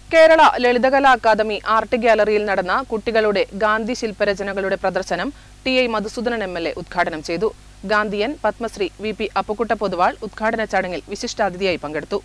Kerala Lalithakala Akademi art ഗ്യാലറിയിൽ നടന്ന കുട്ടികളുടെ ഗാന്ധി ശില്പരചനകളുടെ പ്രദർശനം T I Madhusoodanan M L A ഉദ്ഘാടനം ചെയ്തു ഗാന്ധിയൻ പത്മശ്രീ വി പി അപ്പുക്കുട്ട പൊതുവാൾ ഉദ്ഘാടന ചടങ്ങിൽ വിശിഷ്ടാതിഥിയായി പങ്കെടുത്തു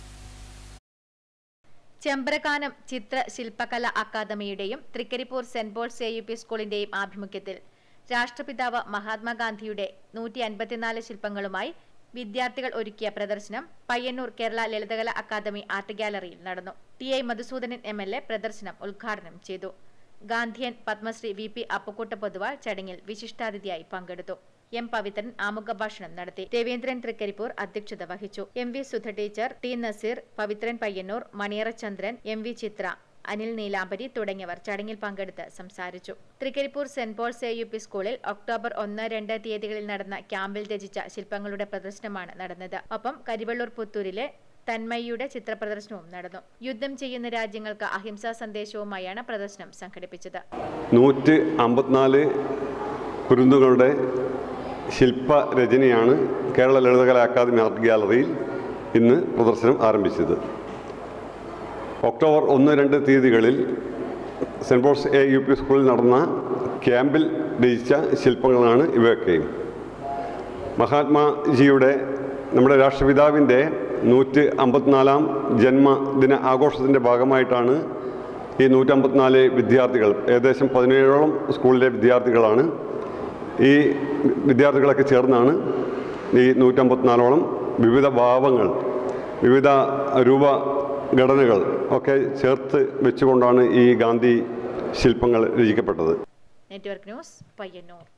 ചെമ്പ്രകാനം ചിത്ര ശില്പകല അക്കാദമിയുടെയും Thrikaripur saint Paul's A U P സ്കൂളിന്റെയും ആഭിമുഖ്യത്തിൽ രാഷ്ട്രപിതാവ് മഹാത്മാഗാന്ധിയുടെ നൂറ്റി അൻപത്തിനാല് ശില്പങ്ങളുമായി വിദ്യാർത്ഥികൾ ഒരുക്കിയ പ്രദർശനം പയ്യന്നൂർ കേരള ലളിതകല അക്കാദമി ആർട്ട് ഗ്യാലറിയിൽ നടന്നു T I Madhusoodanan M L A പ്രദർശനം ഉദ്ഘാടനം ചെയ്തു ഗാന്ധിയൻ പത്മശ്രീ വി പി അപ്പുക്കുട്ട പൊതുവാൾ ചടങ്ങിൽ വിശിഷ്ടാതിഥിയായി പങ്കെടുത്തു എം പവിത്രൻ ആമുഖ ഭാഷണം നടത്തി രവീന്ദ്രൻ തൃക്കരിപ്പൂർ അധ്യക്ഷത വഹിച്ചു M V Sudha teacher T Naseer Pavithran Payyanur Maniyara Chandran M V Chithra Anil Neelambari തുടങ്ങിയവർ ചടങ്ങിൽ പങ്കെടുത്ത് സംസാരിച്ചു Thrikaripur saint Paul's A U P സ്കൂളിൽ ഒക്ടോബർ ഒന്ന് രണ്ട് തീയതികളിൽ നടന്ന ക്യാമ്പിൽ രചിച്ച ശില്പങ്ങളുടെ പ്രദർശനമാണ് നടന്നത് ഒപ്പം കരിവള്ളൂർ പുത്തൂരിലെ തന്മയിയുടെ ചിത്രപ്രദർശനവും നടന്നു യുദ്ധം ചെയ്യുന്ന രാജ്യങ്ങൾക്ക് അഹിംസാ സന്ദേശവുമായാണ് പ്രദർശനം സംഘടിപ്പിച്ചത് നൂറ്റ് അമ്പത്തിനാല് കുരുന്നുകളുടെ ശില്പരചനയാണ് കേരള ലളിതകലാ അക്കാദമി ആർട്ട് ഗ്യാലറിയിൽ ഇന്ന് പ്രദർശനം ആരംഭിച്ചത് ഒക്ടോബർ ഒന്ന് രണ്ട് തീയതികളിൽ saint Paul's A U P സ്കൂളിൽ നടന്ന ക്യാമ്പിൽ രചിച്ച ശില്പങ്ങളാണ് ഇവയൊക്കെയും മഹാത്മാജിയുടെ നമ്മുടെ രാഷ്ട്രപിതാവിൻ്റെ നൂറ്റ് അമ്പത്തിനാലാം ജന്മദിന ആഘോഷത്തിൻ്റെ ഭാഗമായിട്ടാണ് ഈ നൂറ്റമ്പത്തിനാല് വിദ്യാർത്ഥികൾ ഏകദേശം പതിനേഴോളം സ്കൂളിലെ വിദ്യാർത്ഥികളാണ് ഈ വിദ്യാർത്ഥികളൊക്കെ ചേർന്നാണ് ഈ നൂറ്റമ്പത്തിനാലോളം വിവിധ ഭാവങ്ങൾ വിവിധ രൂപഘടനകൾ ഒക്കെ ചേർത്ത് വെച്ചുകൊണ്ടാണ് ഈ ഗാന്ധി ശില്പങ്ങൾ രചിക്കപ്പെട്ടത് നെറ്റ്വർക്ക് ന്യൂസ് പയ്യന്നൂർ